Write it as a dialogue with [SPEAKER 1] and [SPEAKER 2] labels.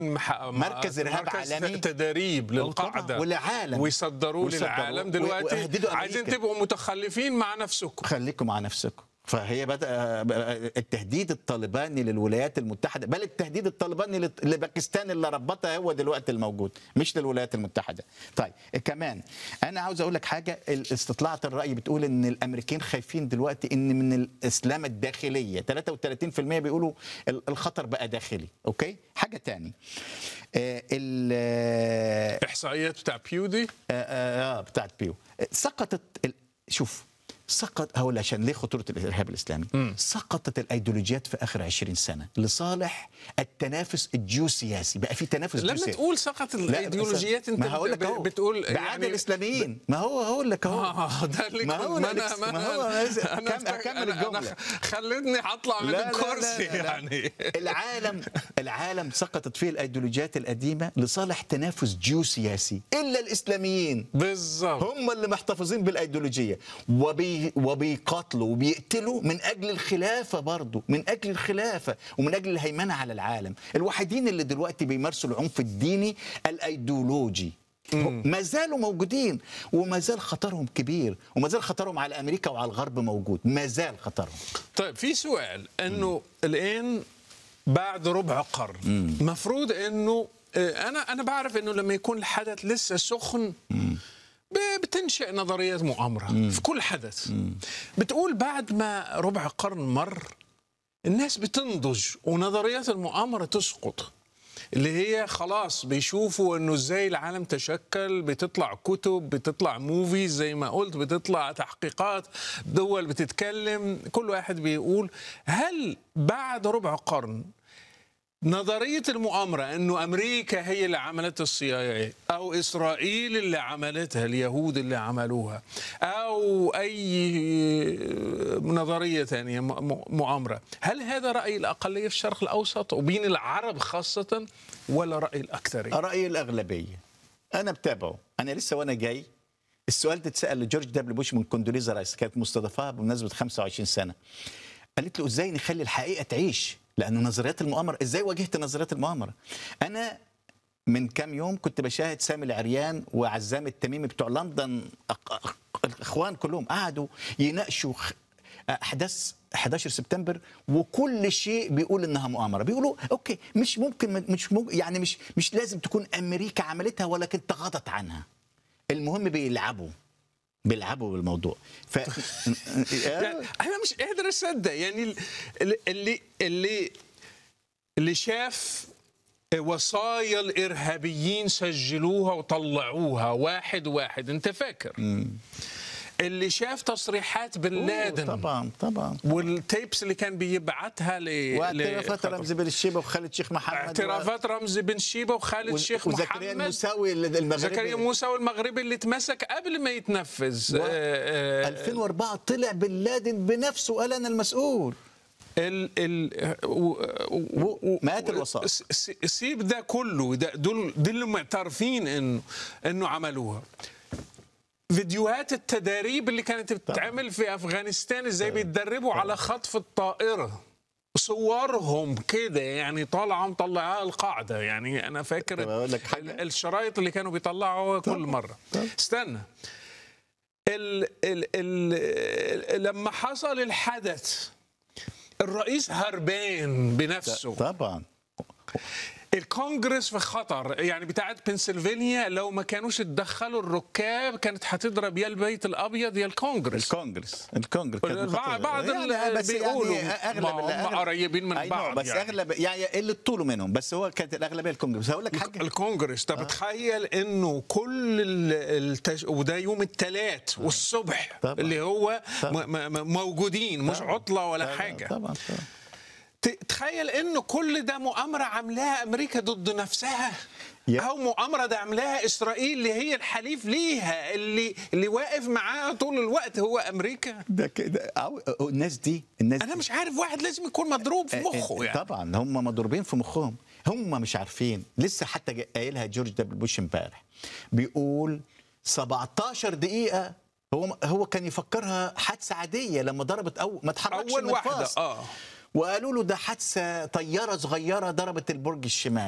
[SPEAKER 1] مح-
[SPEAKER 2] مركز إرهاب
[SPEAKER 1] مركز
[SPEAKER 2] عالمي.
[SPEAKER 1] تدريب للقاعده
[SPEAKER 2] طبعاً، والعالم.
[SPEAKER 1] ويصدروه
[SPEAKER 2] ويصدروه
[SPEAKER 1] للعالم
[SPEAKER 2] و-
[SPEAKER 1] دلوقتي
[SPEAKER 2] ويهددوا أمريكا.
[SPEAKER 1] عايزين تبقوا متخلفين مع نفسكم
[SPEAKER 2] خليكم مع نفسكم فهي بدا التهديد الطالباني للولايات المتحده بل التهديد الطالباني لت- لباكستان اللي ربطها هو دلوقتي الموجود مش للولايات المتحده طيب كمان انا عاوز اقول لك حاجه استطلاعات الراي بتقول ان الامريكان خايفين دلوقتي ان من الاسلام الداخليه 33% بيقولوا ال- الخطر بقى داخلي اوكي حاجه تاني آه، ال-
[SPEAKER 1] احصائيات بتاع بيودي
[SPEAKER 2] آه، آه آه، بتاعت بيو سقطت ال... شوف سقط هقول عشان ليه خطوره الارهاب الاسلامي سقطت الايديولوجيات في اخر 20 سنه لصالح التنافس الجيوسياسي بقى في تنافس
[SPEAKER 1] لما
[SPEAKER 2] جيوسياسي
[SPEAKER 1] تقول سقط
[SPEAKER 2] لا،
[SPEAKER 1] الايديولوجيات انت
[SPEAKER 2] ما هقول لك
[SPEAKER 1] بت-
[SPEAKER 2] اهو
[SPEAKER 1] بتقول
[SPEAKER 2] بعاد الاسلاميين ما هو هقول لك اهو
[SPEAKER 1] اه ده اللي
[SPEAKER 2] ما
[SPEAKER 1] كنت-
[SPEAKER 2] هو
[SPEAKER 1] ما
[SPEAKER 2] أنا
[SPEAKER 1] انا
[SPEAKER 2] لسه-
[SPEAKER 1] ما
[SPEAKER 2] ما هو
[SPEAKER 1] انا
[SPEAKER 2] أنا لسه-
[SPEAKER 1] أنا
[SPEAKER 2] أكمل-
[SPEAKER 1] أفتكر-
[SPEAKER 2] أكمل
[SPEAKER 1] أنا- أنا
[SPEAKER 2] الجملة.
[SPEAKER 1] خلتني اطلع من
[SPEAKER 2] لا، لا، لا،
[SPEAKER 1] الكرسي
[SPEAKER 2] لا، لا.
[SPEAKER 1] يعني
[SPEAKER 2] العالم العالم سقطت فيه الايديولوجيات القديمه لصالح تنافس جيوسياسي الا الاسلاميين
[SPEAKER 1] بالظبط
[SPEAKER 2] هم اللي محتفظين بالايديولوجيه وبي وبيقاتلوا وبيقتلوا من اجل الخلافه برضه من اجل الخلافه ومن اجل الهيمنه على العالم الوحيدين اللي دلوقتي بيمارسوا العنف الديني الايديولوجي ما زالوا موجودين وما زال خطرهم كبير وما زال خطرهم على امريكا وعلى الغرب موجود ما زال خطرهم
[SPEAKER 1] طيب في سؤال انه الان بعد ربع قرن مفروض انه آه، انا انا بعرف انه لما يكون الحدث لسه سخن ب- بتنشئ نظريات مؤامره في كل حدث بتقول بعد ما ربع قرن مر الناس بتنضج ونظريات المؤامره تسقط اللي هي خلاص بيشوفوا انه ازاي العالم تشكل بتطلع كتب بتطلع موفيز زي ما قلت بتطلع تحقيقات دول بتتكلم كل واحد بيقول هل بعد ربع قرن نظرية المؤامرة أنه أمريكا هي اللي عملت الصياعية أو إسرائيل اللي عملتها اليهود اللي عملوها أو أي نظرية ثانية م- م- مؤامرة هل هذا رأي الأقلية في الشرق الأوسط وبين العرب خاصة ولا رأي الأكثرية
[SPEAKER 2] رأي الأغلبية أنا بتابعه أنا لسه وأنا جاي السؤال ده اتسأل لجورج دبليو بوش من كوندوليزا رايس كانت مستضافاها بمناسبة 25 سنة قالت له ازاي نخلي الحقيقة تعيش لأن نظريات المؤامرة ازاي واجهت نظريات المؤامرة أنا من كام يوم كنت بشاهد سامي العريان وعزام التميمي بتوع لندن أق- أق- الاخوان كلهم قعدوا يناقشوا خ- احداث 11 سبتمبر وكل شيء بيقول انها مؤامره بيقولوا اوكي مش ممكن مش ممكن يعني مش مش لازم تكون امريكا عملتها ولكن تغاضت عنها المهم بيلعبوا بيلعبوا بالموضوع ف
[SPEAKER 1] يعني أنا مش قادر أصدق يعني ال- اللي اللي اللي شاف وصايا الارهابيين سجلوها وطلعوها واحد واحد انت فاكر اللي شاف تصريحات بن لادن
[SPEAKER 2] طبعا طبعا
[SPEAKER 1] والتيبس اللي كان بيبعتها ل
[SPEAKER 2] واعترافات
[SPEAKER 1] ل-
[SPEAKER 2] رمزي بن الشيبه وخالد شيخ محمد
[SPEAKER 1] اعترافات رمزي بن شيبه وخالد
[SPEAKER 2] و-
[SPEAKER 1] شيخ
[SPEAKER 2] وزكريا
[SPEAKER 1] محمد
[SPEAKER 2] المساوي المغربي
[SPEAKER 1] زكريا موسى والمغربي اللي اتمسك قبل ما يتنفذ
[SPEAKER 2] و-
[SPEAKER 1] آه، آه،
[SPEAKER 2] 2004 طلع بن لادن بنفسه قال انا المسؤول
[SPEAKER 1] ال ال و- و- و-
[SPEAKER 2] مئات الوسائط.
[SPEAKER 1] س- س- سيب ده كله ده دول دول اللي معترفين انه انه عملوها فيديوهات التداريب اللي كانت بتتعمل في افغانستان ازاي بيتدربوا على خطف الطائره صورهم كده يعني طالعه مطلعاها القاعده يعني انا فاكر
[SPEAKER 2] طب أقول لك حاجة؟
[SPEAKER 1] ال- الشرايط اللي كانوا بيطلعوها كل مره
[SPEAKER 2] طبعا.
[SPEAKER 1] استنى ال ال ال لما حصل الحدث الرئيس هربان بنفسه
[SPEAKER 2] طبعا
[SPEAKER 1] الكونجرس في خطر يعني بتاعت بنسلفانيا لو ما كانوش اتدخلوا الركاب كانت هتضرب يا البيت الابيض يا الكونجرس
[SPEAKER 2] الكونجرس الكونجرس كانت
[SPEAKER 1] بعض
[SPEAKER 2] مخططة.
[SPEAKER 1] بعض اللي
[SPEAKER 2] بس
[SPEAKER 1] بيقولوا
[SPEAKER 2] اغلب
[SPEAKER 1] ما هم
[SPEAKER 2] الأغلب-
[SPEAKER 1] قريبين من
[SPEAKER 2] أي
[SPEAKER 1] بعض
[SPEAKER 2] نوع، بس
[SPEAKER 1] يعني.
[SPEAKER 2] اغلب يعني اللي طولوا منهم بس هو كانت الاغلبيه الكونجرس هقول لك حاجه
[SPEAKER 1] الكونجرس طب تخيل انه كل ال- التش... وده يوم الثلاث والصبح
[SPEAKER 2] طبعا.
[SPEAKER 1] اللي هو
[SPEAKER 2] طبعا.
[SPEAKER 1] م... م... موجودين مش عطله ولا
[SPEAKER 2] طبعاً،
[SPEAKER 1] حاجه
[SPEAKER 2] طبعا طبعا
[SPEAKER 1] ت- تخيل انه كل ده مؤامره عاملاها امريكا ضد نفسها
[SPEAKER 2] يا-
[SPEAKER 1] او مؤامره ده عاملاها اسرائيل اللي هي الحليف ليها اللي اللي واقف معاها طول الوقت هو امريكا
[SPEAKER 2] ده كده أو- الناس دي الناس
[SPEAKER 1] انا
[SPEAKER 2] دي
[SPEAKER 1] مش عارف واحد لازم يكون مضروب في مخه يعني
[SPEAKER 2] طبعا هم مضروبين في مخهم هم مش عارفين لسه حتى جا- قايلها جورج دبليو بوش امبارح بيقول 17 دقيقه هو هو كان يفكرها حادثه عاديه لما ضربت او ما اتحركش
[SPEAKER 1] اول
[SPEAKER 2] من
[SPEAKER 1] واحده
[SPEAKER 2] الفاصل.
[SPEAKER 1] اه
[SPEAKER 2] وقالوا له ده حادثه طياره صغيره ضربت البرج الشمال